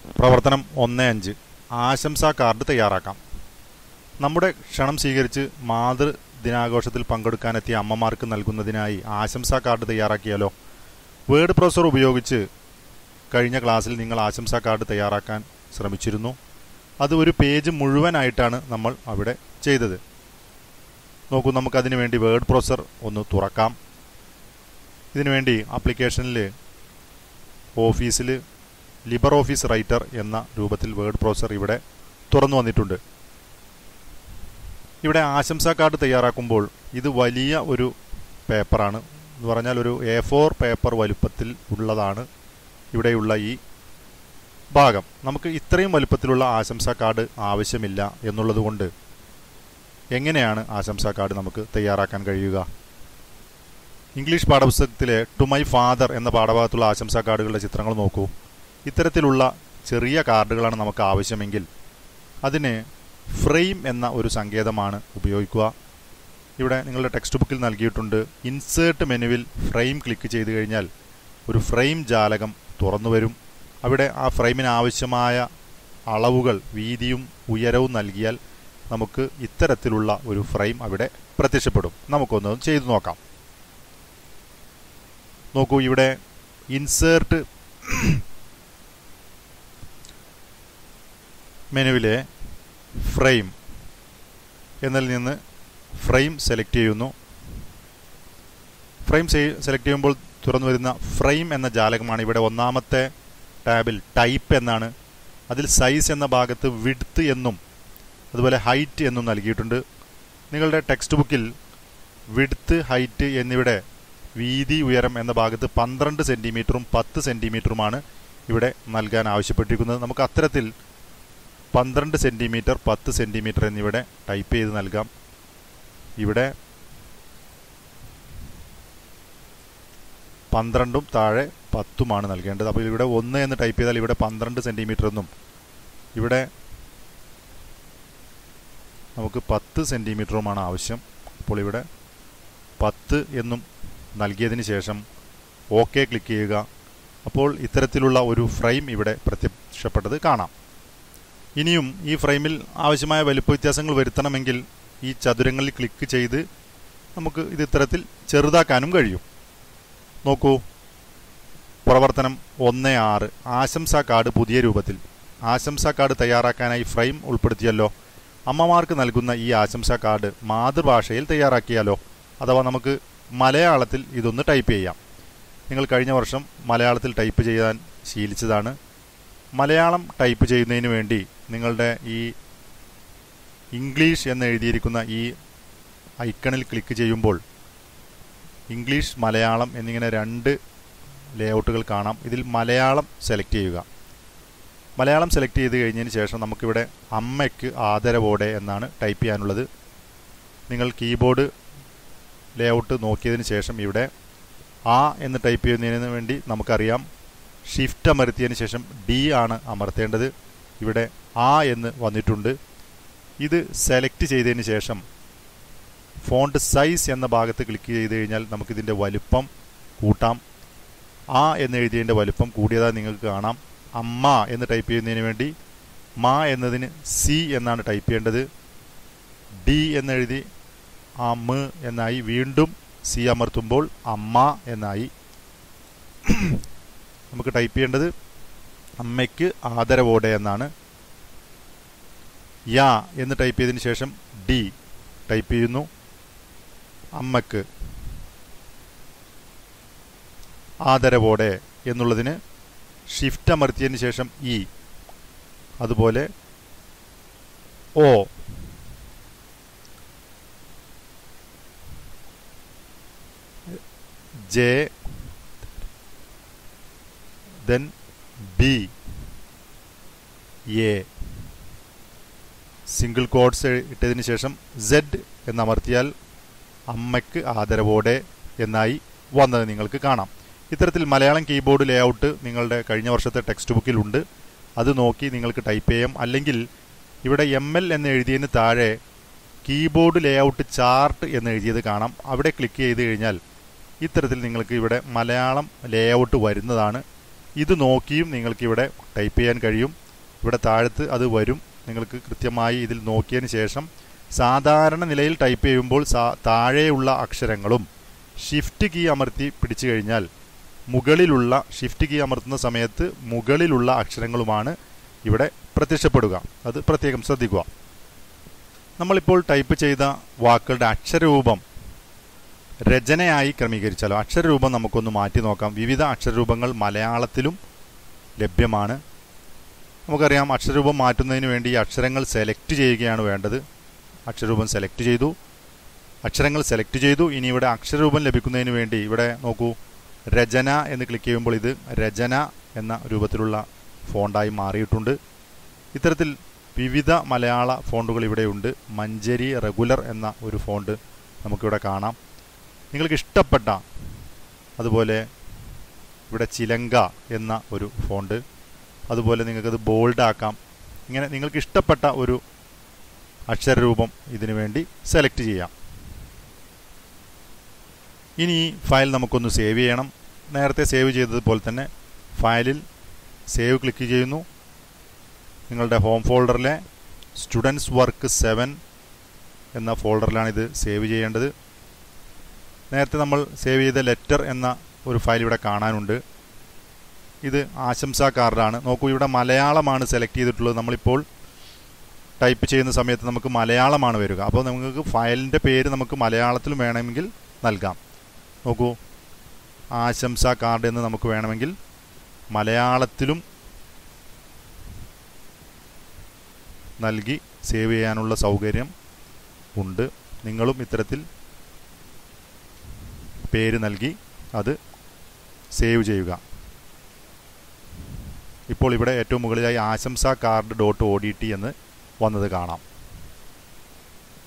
പ്രവർത്തനം ഒന്ന് അഞ്ച് ആശംസാ കാർഡ് തയ്യാറാക്കാം നമ്മുടെ ക്ഷണം സ്വീകരിച്ച് മാതൃ ദിനാഘോഷത്തിൽ പങ്കെടുക്കാനെത്തിയ അമ്മമാർക്ക് നൽകുന്നതിനായി ആശംസാ കാർഡ് തയ്യാറാക്കിയാലോ വേർഡ് പ്രൊസർ ഉപയോഗിച്ച് കഴിഞ്ഞ ക്ലാസ്സിൽ നിങ്ങൾ ആശംസാ കാർഡ് തയ്യാറാക്കാൻ ശ്രമിച്ചിരുന്നു അത് ഒരു പേജ് മുഴുവനായിട്ടാണ് നമ്മൾ അവിടെ ചെയ്തത് നോക്കൂ നമുക്കതിനു വേണ്ടി വേർഡ് പ്രൊസർ ഒന്ന് തുറക്കാം ഇതിനുവേണ്ടി ആപ്ലിക്കേഷനിൽ ഓഫീസിൽ ലിബർ ഓഫീസ് റൈറ്റർ എന്ന രൂപത്തിൽ വേർഡ് പ്രോസർ ഇവിടെ തുറന്നു വന്നിട്ടുണ്ട് ഇവിടെ ആശംസാ കാർഡ് തയ്യാറാക്കുമ്പോൾ ഇത് വലിയ ഒരു പേപ്പറാണ് എന്ന് പറഞ്ഞാൽ ഒരു എ ഫോർ പേപ്പർ വലുപ്പത്തിൽ ഉള്ളതാണ് ഇവിടെയുള്ള ഈ ഭാഗം നമുക്ക് ഇത്രയും വലുപ്പത്തിലുള്ള ആശംസാ കാർഡ് ആവശ്യമില്ല എന്നുള്ളതുകൊണ്ട് എങ്ങനെയാണ് ആശംസാ കാർഡ് നമുക്ക് തയ്യാറാക്കാൻ കഴിയുക ഇംഗ്ലീഷ് പാഠപുസ്തകത്തിലെ ടു മൈ ഫാദർ എന്ന പാഠഭാഗത്തുള്ള ആശംസാ കാർഡുകളുടെ ചിത്രങ്ങൾ നോക്കൂ ഇത്തരത്തിലുള്ള ചെറിയ കാർഡുകളാണ് നമുക്ക് ആവശ്യമെങ്കിൽ അതിന് ഫ്രെയിം എന്ന ഒരു സങ്കേതമാണ് ഉപയോഗിക്കുക ഇവിടെ നിങ്ങളുടെ ടെക്സ്റ്റ് ബുക്കിൽ നൽകിയിട്ടുണ്ട് ഇൻസേർട്ട് മെനുവിൽ ഫ്രെയിം ക്ലിക്ക് ചെയ്ത് കഴിഞ്ഞാൽ ഒരു ഫ്രെയിം ജാലകം തുറന്നു വരും അവിടെ ആ ഫ്രെയിമിന് ആവശ്യമായ അളവുകൾ വീതിയും ഉയരവും നൽകിയാൽ നമുക്ക് ഇത്തരത്തിലുള്ള ഒരു ഫ്രെയിം അവിടെ പ്രത്യക്ഷപ്പെടും നമുക്കൊന്ന് ചെയ്തു നോക്കാം നോക്കൂ ഇവിടെ ഇൻസേർട്ട് മെനുവിലെ ഫ്രെയിം എന്നതിൽ നിന്ന് ഫ്രെയിം സെലക്ട് ചെയ്യുന്നു ഫ്രെയിം സെലക്ട് ചെയ്യുമ്പോൾ തുറന്നു വരുന്ന ഫ്രെയിം എന്ന ജാലകമാണ് ഇവിടെ ഒന്നാമത്തെ ടാബിൽ ടൈപ്പ് എന്നാണ് അതിൽ സൈസ് എന്ന ഭാഗത്ത് വിഡ്ത്ത് എന്നും അതുപോലെ ഹൈറ്റ് എന്നും നൽകിയിട്ടുണ്ട് നിങ്ങളുടെ ടെക്സ്റ്റ് ബുക്കിൽ വിഡ്ത്ത് ഹൈറ്റ് എന്നിവിടെ വീതി ഉയരം എന്ന ഭാഗത്ത് പന്ത്രണ്ട് സെൻറ്റിമീറ്ററും പത്ത് സെൻറ്റിമീറ്ററുമാണ് ഇവിടെ നൽകാൻ ആവശ്യപ്പെട്ടിരിക്കുന്നത് നമുക്ക് അത്തരത്തിൽ പന്ത്രണ്ട് സെൻറ്റിമീറ്റർ പത്ത് സെൻറ്റിമീറ്റർ എന്നിവിടെ ടൈപ്പ് ചെയ്ത് നൽകാം ഇവിടെ പന്ത്രണ്ടും താഴെ പത്തുമാണ് നൽകേണ്ടത് അപ്പോൾ ഇവിടെ ഒന്ന് എന്ന് ടൈപ്പ് ചെയ്താൽ ഇവിടെ പന്ത്രണ്ട് സെൻറ്റിമീറ്റർ എന്നും ഇവിടെ നമുക്ക് പത്ത് സെൻറ്റിമീറ്ററുമാണ് ആവശ്യം അപ്പോൾ ഇവിടെ പത്ത് എന്നും നൽകിയതിന് ശേഷം ഓക്കെ ക്ലിക്ക് ചെയ്യുക അപ്പോൾ ഇത്തരത്തിലുള്ള ഒരു ഫ്രെയിം ഇവിടെ പ്രത്യക്ഷപ്പെട്ടത് കാണാം ഇനിയും ഈ ഫ്രെയിമിൽ ആവശ്യമായ വലുപ്പ വ്യത്യാസങ്ങൾ വരുത്തണമെങ്കിൽ ഈ ചതുരങ്ങളിൽ ക്ലിക്ക് ചെയ്ത് നമുക്ക് ഇത് ഇത്തരത്തിൽ ചെറുതാക്കാനും കഴിയും നോക്കൂ പ്രവർത്തനം ഒന്ന് ആറ് ആശംസാ കാർഡ് പുതിയ രൂപത്തിൽ ആശംസാ കാർഡ് തയ്യാറാക്കാനായി ഫ്രെയിം ഉൾപ്പെടുത്തിയല്ലോ അമ്മമാർക്ക് നൽകുന്ന ഈ ആശംസാ കാർഡ് മാതൃഭാഷയിൽ തയ്യാറാക്കിയാലോ അഥവാ നമുക്ക് മലയാളത്തിൽ ഇതൊന്ന് ടൈപ്പ് ചെയ്യാം നിങ്ങൾ കഴിഞ്ഞ വർഷം മലയാളത്തിൽ ടൈപ്പ് ചെയ്യാൻ ശീലിച്ചതാണ് മലയാളം ടൈപ്പ് ചെയ്യുന്നതിന് വേണ്ടി നിങ്ങളുടെ ഈ ഇംഗ്ലീഷ് എന്ന് എഴുതിയിരിക്കുന്ന ഈ ഐക്കണിൽ ക്ലിക്ക് ചെയ്യുമ്പോൾ ഇംഗ്ലീഷ് മലയാളം എന്നിങ്ങനെ രണ്ട് ലേഔട്ടുകൾ കാണാം ഇതിൽ മലയാളം സെലക്ട് ചെയ്യുക മലയാളം സെലക്ട് ചെയ്ത് കഴിഞ്ഞതിന് ശേഷം നമുക്കിവിടെ അമ്മയ്ക്ക് ആദരവോടെ എന്നാണ് ടൈപ്പ് ചെയ്യാനുള്ളത് നിങ്ങൾ കീബോർഡ് ലേഔട്ട് നോക്കിയതിന് ശേഷം ഇവിടെ ആ എന്ന് ടൈപ്പ് ചെയ്യുന്നതിന് വേണ്ടി നമുക്കറിയാം ഷിഫ്റ്റ് അമർത്തിയതിന് ശേഷം ഡി ആണ് അമർത്തേണ്ടത് ഇവിടെ ആ എന്ന് വന്നിട്ടുണ്ട് ഇത് സെലക്ട് ചെയ്തതിന് ശേഷം ഫോണ്ട് സൈസ് എന്ന ഭാഗത്ത് ക്ലിക്ക് ചെയ്ത് കഴിഞ്ഞാൽ നമുക്കിതിൻ്റെ വലുപ്പം കൂട്ടാം ആ എന്ന് എഴുതിയതിൻ്റെ വലുപ്പം കൂടിയതായി നിങ്ങൾക്ക് കാണാം അമ്മ എന്ന് ടൈപ്പ് ചെയ്യുന്നതിന് വേണ്ടി മാ എന്നതിന് സി എന്നാണ് ടൈപ്പ് ചെയ്യേണ്ടത് ഡി എന്നെഴുതി ആ മ് എന്നായി വീണ്ടും സി അമർത്തുമ്പോൾ അമ്മ എന്നായി നമുക്ക് ടൈപ്പ് ചെയ്യേണ്ടത് അമ്മയ്ക്ക് ആദരവോടെ എന്നാണ് യാ എന്ന് ടൈപ്പ് ചെയ്തതിന് ശേഷം ഡി ടൈപ്പ് ചെയ്യുന്നു അമ്മക്ക് ആദരവോടെ എന്നുള്ളതിന് ഷിഫ്റ്റ് അമർത്തിയതിന് ശേഷം ഇ അതുപോലെ O J then B A single codes ഇട്ടതിന് ശേഷം സെഡ് എന്നമർത്തിയാൽ അമ്മയ്ക്ക് ആദരവോടെ എന്നായി വന്നത് നിങ്ങൾക്ക് കാണാം ഇത്തരത്തിൽ മലയാളം കീബോർഡ് ലേഔട്ട് നിങ്ങളുടെ കഴിഞ്ഞ വർഷത്തെ ടെക്സ്റ്റ് ബുക്കിലുണ്ട് അത് നോക്കി നിങ്ങൾക്ക് ടൈപ്പ് ചെയ്യാം അല്ലെങ്കിൽ ഇവിടെ എം എൽ എന്ന് എഴുതിയതിന് താഴെ കീബോർഡ് ലേഔട്ട് ചാർട്ട് എന്ന് എഴുതിയത് കാണാം അവിടെ ക്ലിക്ക് ചെയ്ത് കഴിഞ്ഞാൽ ഇത്തരത്തിൽ നിങ്ങൾക്ക് ഇവിടെ മലയാളം ലേഔട്ട് വരുന്നതാണ് ഇത് നോക്കിയും നിങ്ങൾക്ക് ഇവിടെ ടൈപ്പ് ചെയ്യാൻ കഴിയും ഇവിടെ താഴത്ത് അത് വരും നിങ്ങൾക്ക് കൃത്യമായി ഇതിൽ നോക്കിയതിന് ശേഷം സാധാരണ നിലയിൽ ടൈപ്പ് ചെയ്യുമ്പോൾ സാ താഴെയുള്ള അക്ഷരങ്ങളും ഷിഫ്റ്റ് കീ അമർത്തി പിടിച്ചു കഴിഞ്ഞാൽ മുകളിലുള്ള ഷിഫ്റ്റ് കീ അമർത്തുന്ന സമയത്ത് മുകളിലുള്ള അക്ഷരങ്ങളുമാണ് ഇവിടെ പ്രത്യക്ഷപ്പെടുക അത് പ്രത്യേകം ശ്രദ്ധിക്കുക നമ്മളിപ്പോൾ ടൈപ്പ് ചെയ്ത വാക്കുകളുടെ അക്ഷരരൂപം രചനയായി ക്രമീകരിച്ചാലോ അക്ഷരരൂപം നമുക്കൊന്ന് മാറ്റി നോക്കാം വിവിധ അക്ഷരരൂപങ്ങൾ മലയാളത്തിലും ലഭ്യമാണ് നമുക്കറിയാം അക്ഷരരൂപം മാറ്റുന്നതിന് വേണ്ടി ഈ അക്ഷരങ്ങൾ സെലക്ട് ചെയ്യുകയാണ് വേണ്ടത് അക്ഷരരൂപം സെലക്ട് ചെയ്തു അക്ഷരങ്ങൾ സെലക്ട് ചെയ്തു ഇനി ഇവിടെ അക്ഷരരൂപം ലഭിക്കുന്നതിന് വേണ്ടി ഇവിടെ നോക്കൂ രചന എന്ന് ക്ലിക്ക് ചെയ്യുമ്പോൾ ഇത് രചന എന്ന രൂപത്തിലുള്ള ഫോണ്ടായി മാറിയിട്ടുണ്ട് ഇത്തരത്തിൽ വിവിധ മലയാള ഫോണ്ടുകൾ ഇവിടെയുണ്ട് മഞ്ചരി റെഗുലർ എന്ന ഒരു ഫോണ്ട് നമുക്കിവിടെ കാണാം നിങ്ങൾക്ക് ഇഷ്ടപ്പെട്ട അതുപോലെ ഇവിടെ ചിലങ്ക എന്ന ഒരു ഫോണ്ട് അതുപോലെ നിങ്ങൾക്കത് ബോൾഡ് ആക്കാം ഇങ്ങനെ നിങ്ങൾക്ക് ഇഷ്ടപ്പെട്ട ഒരു അക്ഷരരൂപം ഇതിനു വേണ്ടി സെലക്ട് ചെയ്യാം ഇനി ഈ ഫയൽ നമുക്കൊന്ന് സേവ് ചെയ്യണം നേരത്തെ സേവ് ചെയ്തതുപോലെ തന്നെ ഫയലിൽ സേവ് ക്ലിക്ക് ചെയ്യുന്നു നിങ്ങളുടെ ഹോം ഫോൾഡറിലെ സ്റ്റുഡൻസ് വർക്ക് സെവൻ എന്ന ഫോൾഡറിലാണ് ഇത് സേവ് ചെയ്യേണ്ടത് നേരത്തെ നമ്മൾ സേവ് ചെയ്ത ലെറ്റർ എന്ന ഒരു ഫയൽ ഇവിടെ കാണാനുണ്ട് ഇത് ആശംസാ കാർഡാണ് നോക്കൂ ഇവിടെ മലയാളമാണ് സെലക്ട് ചെയ്തിട്ടുള്ളത് നമ്മളിപ്പോൾ ടൈപ്പ് ചെയ്യുന്ന സമയത്ത് നമുക്ക് മലയാളമാണ് വരിക അപ്പോൾ നമുക്ക് ഫയലിൻ്റെ പേര് നമുക്ക് മലയാളത്തിലും വേണമെങ്കിൽ നൽകാം നോക്കൂ ആശംസാ കാർഡ് എന്ന് നമുക്ക് വേണമെങ്കിൽ മലയാളത്തിലും നൽകി സേവ് ചെയ്യാനുള്ള സൗകര്യം ഉണ്ട് നിങ്ങളും ഇത്തരത്തിൽ പേര് നൽകി അത് സേവ് ചെയ്യുക ഇപ്പോൾ ഇവിടെ ഏറ്റവും മുകളിലായി ആശംസാ card dot O D T എന്ന് വന്നത് കാണാം